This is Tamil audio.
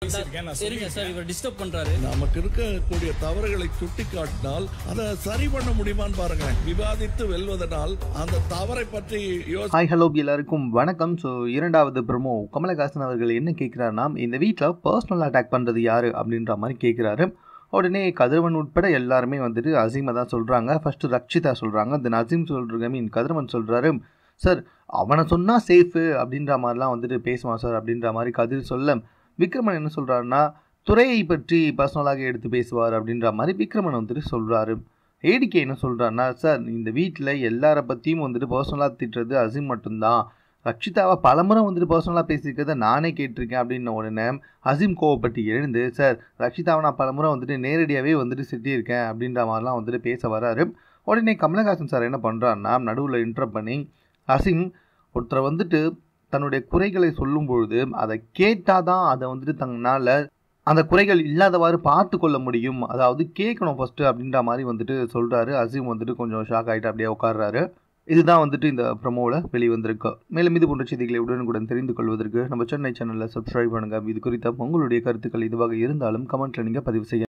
பேசியிருக்கேன் நான் சரிங்க சார் இவர் டிஸ்டர்ப் பண்றாரு நமக்கு இருக்கக்கூடிய தவறுகளை சுட்டிக்காட்டினால் அதை சரி பண்ண முடியுமான்னு பாருங்க விவாதித்து வெல்வதனால் அந்த தவறை பற்றி யோசி ஹாய் ஹலோ எல்லாருக்கும் வணக்கம் ஸோ இரண்டாவது ப்ரமோ கமலஹாசன் அவர்கள் என்ன கேட்குறாருன்னா இந்த வீட்டில் பர்சனல் அட்டாக் பண்ணுறது யார் அப்படின்ற மாதிரி கேட்குறாரு உடனே கதிரவன் உட்பட எல்லாருமே வந்துட்டு அசீமை தான் சொல்கிறாங்க ஃபஸ்ட்டு ரக்ஷிதா சொல்கிறாங்க தென் அசீம் சொல்கிறாங்க மீன் கதிரவன் சொல்கிறாரு சார் அவனை சொன்னால் சேஃபு அப்படின்ற மாதிரிலாம் வந்துட்டு பேசுவான் சார் அப்படின்ற மாதிரி கதிர் சொல்ல விக்ரமன் என்ன சொல்கிறாருன்னா துறையை பற்றி பர்சனலாக எடுத்து பேசுவார் அப்படின்ற மாதிரி விக்ரமன் வந்துட்டு சொல்கிறாரு ஏடிகே என்ன சொல்கிறாருன்னா சார் இந்த வீட்டில் எல்லார பற்றியும் வந்துட்டு பர்சனலாக திட்டுறது அசீம் மட்டும்தான் ரக்ஷிதாவை பலமுறை வந்துட்டு பர்சனலாக பேசியிருக்கிறத நானே கேட்டிருக்கேன் அப்படின்ன உடனே அசீம் கோவப்பட்டு எழுந்து சார் ரக்ஷிதாவை நான் பலமுறை வந்துட்டு நேரடியாகவே வந்துட்டு திட்டியிருக்கேன் அப்படின்ற மாதிரிலாம் வந்துட்டு பேச வராரு உடனே கமலஹாசன் சார் என்ன பண்ணுறாருன்னா நடுவில் இன்டர் பண்ணி அசீம் ஒருத்தரை வந்துட்டு தன்னுடைய குறைகளை சொல்லும் பொழுது அதை கேட்டால் தான் அதை வந்துட்டு தங்களால் அந்த குறைகள் இல்லாதவாறு பார்த்து கொள்ள முடியும் அதாவது கேட்கணும் ஃபஸ்ட்டு அப்படின்ற மாதிரி வந்துட்டு சொல்கிறாரு அசீம் வந்துட்டு கொஞ்சம் ஷாக் ஆகிட்டு அப்படியே உட்கார்றாரு இதுதான் வந்துட்டு இந்த ப்ரமோவில் வெளிவந்திருக்கு மேலும் இது போன்ற செய்திகளை உடனுக்குடன் தெரிந்து கொள்வதற்கு நம்ம சென்னை சேனலில் சப்ஸ்கிரைப் பண்ணுங்கள் இது குறித்த உங்களுடைய கருத்துக்கள் இதுவாக இருந்தாலும் கமெண்ட்டில் நீங்கள் பதிவு செய்ய